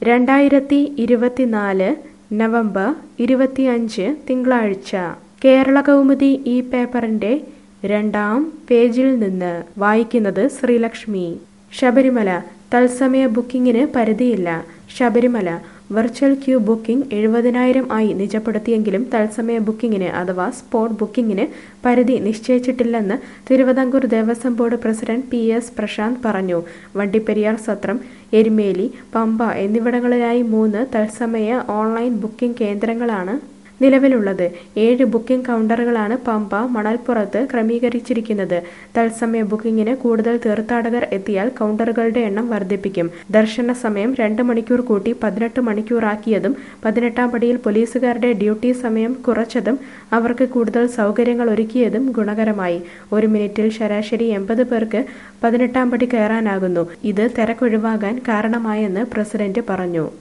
രണ്ടായിരത്തി ഇരുപത്തിനാല് നവംബർ ഇരുപത്തിയഞ്ച് തിങ്കളാഴ്ച കേരള കൗമുദി ഈ പേപ്പറിന്റെ രണ്ടാം പേജിൽ നിന്ന് വായിക്കുന്നത് ശ്രീലക്ഷ്മി ശബരിമല തത്സമയ ബുക്കിംഗിന് പരിധിയില്ല ശബരിമല വെർച്വൽ ക്യൂ ബുക്കിംഗ് എഴുപതിനായിരം ആയി നിജപ്പെടുത്തിയെങ്കിലും തത്സമയ ബുക്കിംഗിന് അഥവാ സ്പോട്ട് ബുക്കിംഗിന് പരിധി നിശ്ചയിച്ചിട്ടില്ലെന്ന് Thiruvithamkoor Devaswom board president P S Prasanth പറഞ്ഞു വണ്ടിപ്പെരിയാർ സത്രം എരുമേലി പമ്പ എന്നിവിടങ്ങളിലായി മൂന്ന് തത്സമയ ഓൺലൈൻ ബുക്കിംഗ് കേന്ദ്രങ്ങളാണ് നിലവിലുള്ളത് ഏഴ് ബുക്കിംഗ് കൗണ്ടറുകളാണ് പമ്പ മണൽപ്പുറത്ത് ക്രമീകരിച്ചിരിക്കുന്നത് തത്സമയ ബുക്കിംഗിന് കൂടുതൽ തീർത്ഥാടകർ എത്തിയാൽ കൗണ്ടറുകളുടെ എണ്ണം വർദ്ധിപ്പിക്കും ദർശന സമയം രണ്ട് മണിക്കൂർ കൂട്ടി പതിനെട്ട് മണിക്കൂറാക്കിയതും പതിനെട്ടാം പടിയിൽ പോലീസുകാരുടെ ഡ്യൂട്ടി സമയം കുറച്ചതും അവർക്ക് കൂടുതൽ സൗകര്യങ്ങൾ ഒരുക്കിയതും ഗുണകരമായി ഒരു മിനിറ്റിൽ ശരാശരി എൺപത് പേർക്ക് പതിനെട്ടാം പടി കയറാനാകുന്നു ഇത് തിരക്കൊഴിവാകാൻ കാരണമായെന്ന് പ്രസിഡന്റ് പറഞ്ഞു